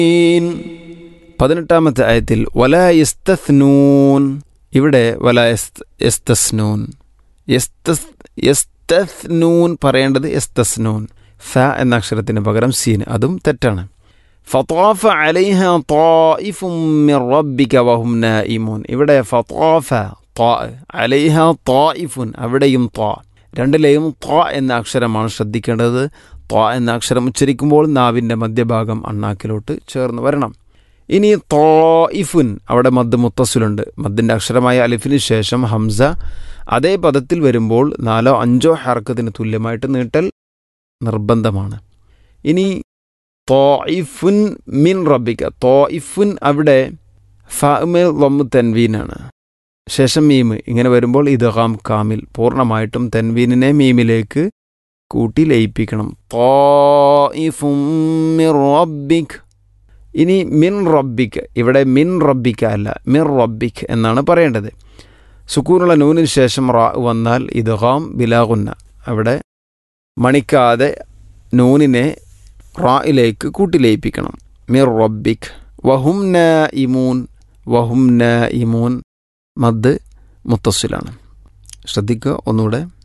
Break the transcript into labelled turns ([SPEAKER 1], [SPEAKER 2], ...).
[SPEAKER 1] പതിനെട്ടാമത്തെ ആയത്തിൽ വല യസ്തസ്നൂൻ ഇവിടെ വല യസ്ത- യസ്തസ്നൂൻ യസ്തസ് യസ്തസ്നൂൻ പറയേണ്ടത് യസ്തസ്നൂൻ ഫ എന്ന അക്ഷരത്തിന് പകരം സീൻ അതും തെറ്റാണ് ഫത്താഫ അലൈഹ طائف من ربك وهم نائمون ഇവിടെ ഫത്താഫ طاء അലൈഹ طائف അവിടെയും طا രണ്ടിലെയും ത്വ എന്ന അക്ഷരമാണ് ശ്രദ്ധിക്കേണ്ടത് ത്വ എന്ന അക്ഷരം ഉച്ചരിക്കുമ്പോൾ നാവിൻ്റെ മധ്യഭാഗം അണ്ണാക്കിലോട്ട് ചേർന്ന് വരണം ഇനി തോയിഫുൻ അവിടെ മദ് മുത്തസുലുണ്ട് മദ്ദിൻ്റെ അക്ഷരമായ അലിഫിന് ശേഷം ഹംസ അതേ പദത്തിൽ വരുമ്പോൾ നാലോ അഞ്ചോ ഹർക്കത്തിന് തുല്യമായിട്ട് നീട്ടൽ നിർബന്ധമാണ് ഇനി തോയിഫുൻ മിൻ റബിക്ക തോയിഫുൻ അവിടെ ഫാമേൽ ലമ്മ് തെൻവീനാണ് ശേഷം മീമ് ഇങ്ങനെ വരുമ്പോൾ ഇദ്ഗാം കാമിൽ പൂർണ്ണമായിട്ടും തെൻവീനിനെ മീമിലേക്ക് കൂട്ടി ലയിപ്പിക്കണം തോയിഫും മിർ റബ്ബിക് ഇനി മിൻ റബ്ബിക്ക് ഇവിടെ മിൻ റബ്ബിക്ക അല്ല മിർ റബ്ബിക് എന്നാണ് പറയേണ്ടത് സുക്കൂനുള്ള നൂനിന് ശേഷം റാ വന്നാൽ ഇദ്ഗാം ബിലാഗുന്ന അവിടെ മണിക്കാതെ നൂനിനെ റായിലേക്ക് കൂട്ടിലയിപ്പിക്കണം മിർ റബ്ബിക് വഹും ന ഇമൂൻ വഹും ന ഇമൂൻ മദ് മുത്തസ്സിലാണ് ശ്രദ്ധിക്കുക ഒന്നുകൂടെ